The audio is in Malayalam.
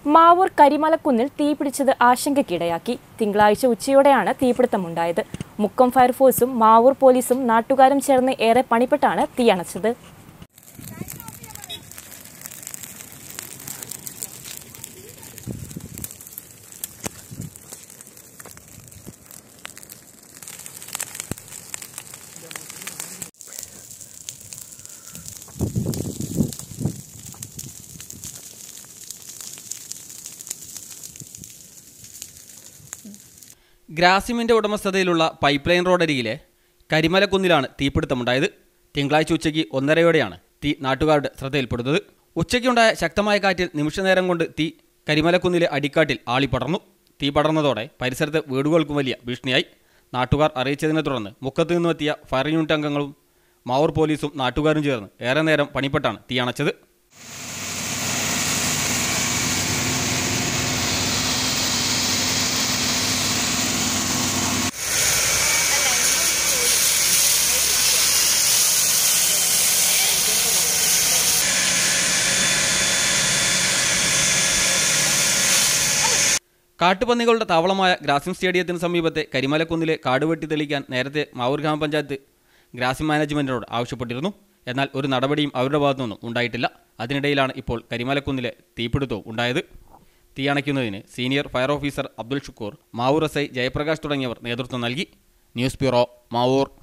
മാവൂർ കരിമലക്കുന്നിൽ തീപിടിച്ചത് ആശങ്കയ്ക്കിടയാക്കി തിങ്കളാഴ്ച ഉച്ചയോടെയാണ് തീപിടുത്തമുണ്ടായത് മുക്കം ഫയർഫോഴ്സും മാവൂർ പോലീസും നാട്ടുകാരും ചേർന്ന് ഏറെ പണിപ്പെട്ടാണ് തീയണച്ചത് ഗ്രാസിമിന്റെ ഉടമസ്ഥതയിലുള്ള പൈപ്പ് ലൈൻ റോഡരികിലെ കരിമലക്കുന്നിലാണ് തീപിടുത്തമുണ്ടായത് തിങ്കളാഴ്ച ഉച്ചയ്ക്ക് ഒന്നരയോടെയാണ് തീ നാട്ടുകാരുടെ ശ്രദ്ധയിൽപ്പെടുന്നത് ഉച്ചയ്ക്കുണ്ടായ ശക്തമായ കാറ്റിൽ നിമിഷനേരം കൊണ്ട് തീ കരിമലക്കുന്നിലെ അടിക്കാട്ടിൽ ആളിപ്പടർന്നു തീ പടർന്നതോടെ പരിസരത്ത് വീടുകൾക്കും വലിയ ഭീഷണിയായി നാട്ടുകാർ അറിയിച്ചതിനെ തുടർന്ന് മുക്കത്തു നിന്നുമെത്തിയ ഫയർ യൂണിറ്റ് അംഗങ്ങളും മാവൂർ പോലീസും നാട്ടുകാരും ചേർന്ന് ഏറെ നേരം പണിപ്പെട്ടാണ് തീ അണച്ചത് കാട്ടുപന്നികളുടെ താവളമായ ഗ്രാസിം സ്റ്റേഡിയത്തിന് സമീപത്തെ കരിമലക്കുന്നിലെ കാട് വെട്ടി തെളിക്കാൻ നേരത്തെ മാവൂർ ഗ്രാമപഞ്ചായത്ത് ഗ്രാസിം മാനേജ്മെന്റിനോട് ആവശ്യപ്പെട്ടിരുന്നു എന്നാൽ ഒരു നടപടിയും അവരുടെ ഭാഗത്തു നിന്നും ഉണ്ടായിട്ടില്ല അതിനിടയിലാണ് ഇപ്പോൾ കരിമലക്കുന്നിലെ തീപിടുത്തവും ഉണ്ടായത് തീയണയ്ക്കുന്നതിന് senior fire officer Abdul Shukkur Mavoor S I Jayaprakash തുടങ്ങിയവർ നേതൃത്വം നൽകി ന്യൂസ് ബ്യൂറോ മാവൂർ